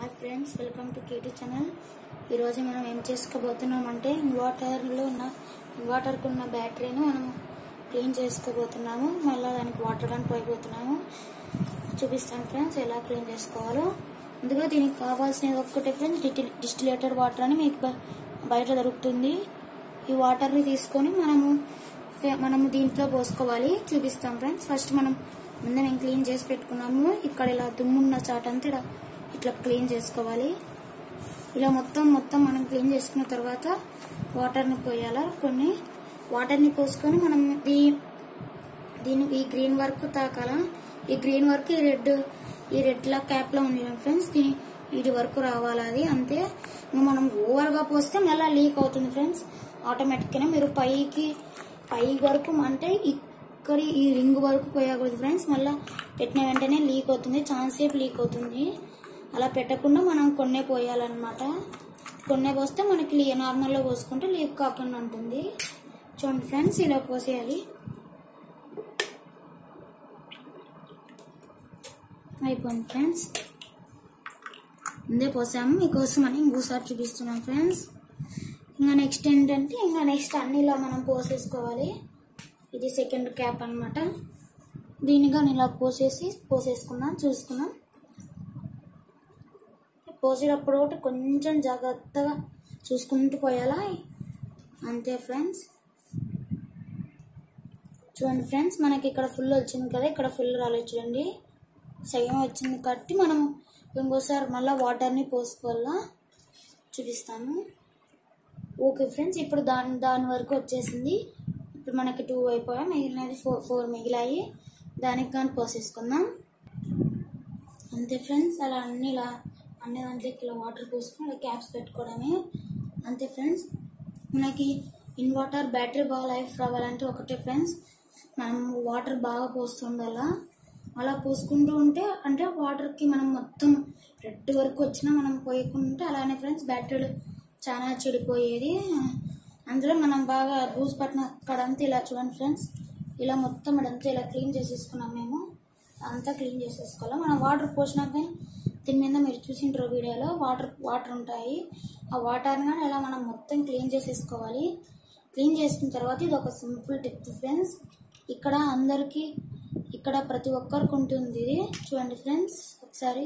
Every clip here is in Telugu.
hi friends welcome to KT channel ఈరోజు మనం ఏం చేసుకోబోతున్నాం అంటే ఇన్వర్టర్లో ఉన్న ఇన్వర్టర్కి ఉన్న బ్యాటరీని మనం క్లీన్ చేసుకోబోతున్నాము మళ్ళీ దానికి వాటర్ కానీ పోయిపోతున్నాము చూపిస్తాను ఫ్రెండ్స్ ఎలా క్లీన్ చేసుకోవాలో ముందుగా దీనికి కావాల్సినది ఒక్కటే ఫ్రెండ్స్ డిస్టిలేటెడ్ వాటర్ అని మీకు బ- బయట దొరుకుతుంది ఈ వాటర్ని తీసుకొని మనము ఫే- మనము దీంట్లో పోసుకోవాలి చూపిస్తాం ఫ్రెండ్స్ ఫస్ట్ మనం ముందే మేము క్లీన్ చేసి పెట్టుకున్నాము ఇక్కడ ఇలా దుమ్మున్న చాట అంతా ఇలా ఇట్లా క్లీన్ చేసుకోవాలి ఇలా మొత్తం మొత్తం మనం క్లీన్ చేసుకున్న తర్వాత వాటర్ని పోయాలా కొన్ని వాటర్ని పోసుకొని మనం ఈ దీని ఈ గ్రీన్ వర్క్ తాకాల ఈ గ్రీన్ వర్క్ ఈ రెడ్ ఈ రెడ్ లా క్యాప్ లో ఉంది ఫ్రెండ్స్ దీని ఇది వరకు రావాలి అది అంతే ఇంకా మనం ఓవర్ గా పోస్తే మళ్ళీ లీక్ అవుతుంది ఫ్రెండ్స్ ఆటోమేటిక్ గా మీరు పైకి పై వరకు అంటే ఇక్కడ ఈ రింగ్ వరకు పోయకూడదు ఫ్రెండ్స్ మళ్ళీ పెట్టిన వెంటనే లీక్ అవుతుంది ఛాన్స్ సేపు లీక్ అవుతుంది అలా పెట్టకుండా మనం కొన్నే పోయాలన్నమాట కొన్నే పోస్తే మనకి నార్మల్గా పోసుకుంటే లీక్ కాకుండా ఉంటుంది చూడండి ఫ్రెండ్స్ ఇలా పోసేయాలి అయిపోయింది ఫ్రెండ్స్ ముందే పోసాము మీకోసం అని ఇంకోసారి చూపిస్తున్నాం ఫ్రెండ్స్ ఇంకా నెక్స్ట్ ఏంటంటే ఇంకా నెక్స్ట్ అన్ని ఇలా మనం పోసేసుకోవాలి ఇది సెకండ్ క్యాప్ అన్నమాట దీన్ని కానీ ఇలా పోసేసి పోసేసుకుందాం చూసుకుందాం పోసేటప్పుడు ఒకటి కొంచెం జాగ్రత్తగా చూసుకుంటూ పోయాలా అంతే ఫ్రెండ్స్ చూడండి ఫ్రెండ్స్ మనకి ఇక్కడ ఫుల్ వచ్చింది కదా ఇక్కడ ఫుల్ రాలేదు చూడండి సగం వచ్చింది కాబట్టి మనం ఇంకోసారి మళ్ళీ వాటర్ని పోసుకోవాలా చూపిస్తాను ఓకే ఫ్రెండ్స్ ఇప్పుడు దాని దాని వరకు వచ్చేసింది ఇప్పుడు మనకి టూ అయిపోయా మిగిలినది ఫోర్ ఫోర్ మిగిలాయి దానికి కానీ పోసేసుకుందాం అంతే ఫ్రెండ్స్ అలా అన్ని ఇలా అన్ని దాంట్లోకి ఇలా వాటర్ పోసుకొని అలా క్యాప్స్ పెట్టుకోవడమే అంతే ఫ్రెండ్స్ మనకి ఇన్వర్టర్ బ్యాటరీ బాగా లైఫ్ రావాలంటే ఒకటే ఫ్రెండ్స్ మనం వాటర్ బాగా పోస్తుండాలా అలా పోసుకుంటూ ఉంటే అంటే వాటర్కి మనం మొత్తం రెడ్ వరకు వచ్చినా మనం పోయకుంటే అలానే ఫ్రెండ్స్ బ్యాటరీలు చాలా చెడిపోయేది అందులో మనం బాగా బూజు పట్టిన అక్కడంతా ఇలా చూడండి ఫ్రెండ్స్ ఇలా మొత్తం అదంతా ఇలా క్లీన్ చేసేసుకున్నాం మేము అంతా క్లీన్ చేసేసుకోవాలి మనం వాటర్ పోసినాక కానీ దీని మీద మీరు చూసింటారు వీడియోలో వాటర్ వాటర్ ఉంటాయి ఆ వాటర్ని కానీ ఇలా మనం మొత్తం క్లీన్ చేసేసుకోవాలి క్లీన్ చేసుకున్న తర్వాత ఇది ఒక సింపుల్ టిప్ ఫ్రెండ్స్ ఇక్కడ అందరికీ ఇక్కడ ప్రతి ఒక్కరికి ఉంటుంది ఇది చూడండి ఫ్రెండ్స్ ఒకసారి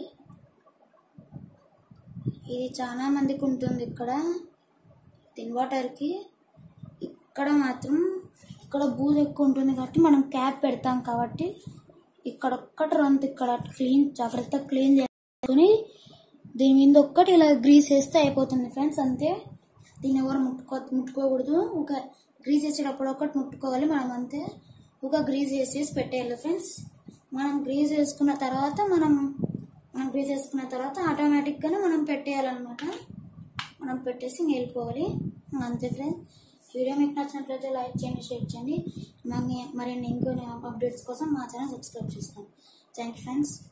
ఇది చాలా మందికి ఉంటుంది ఇక్కడ ఇన్వర్టర్కి ఇక్కడ మాత్రం ఇక్కడ బూజు ఎక్కువ ఉంటుంది కాబట్టి మనం క్యాప్ పెడతాం కాబట్టి ఇక్కడ ఒక్కటి రొంత ఇక్కడ క్లీన్ జాగ్రత్తగా క్లీన్ చేసుకొని దీని మీద ఒక్కటి ఇలా గ్రీస్ వేస్తే అయిపోతుంది ఫ్రెండ్స్ అంతే దీన్ని ఎవరు ముట్టుకో ముట్టుకోకూడదు ఒక గ్రీస్ వేసేటప్పుడు ఒకటి ముట్టుకోవాలి మనం అంతే ఒక గ్రీజ్ వేసేసి పెట్టేయాలి ఫ్రెండ్స్ మనం గ్రీజ్ వేసుకున్న తర్వాత మనం మనం గ్రీజ్ వేసుకున్న తర్వాత ఆటోమేటిక్గానే మనం పెట్టేయాలన్నమాట మనం పెట్టేసి ఇంక వెళ్ళిపోవాలి ఇంక అంతే ఫ్రెండ్స్ వీడియో మీకు నచ్చినట్లయితే లైక్ చేయండి షేర్ చేయండి మరి మరిన్ని ఇంకో అప్డేట్స్ కోసం మా ఛానల్ సబ్స్క్రైబ్ చేసుకోండి థ్యాంక్ యూ ఫ్రెండ్స్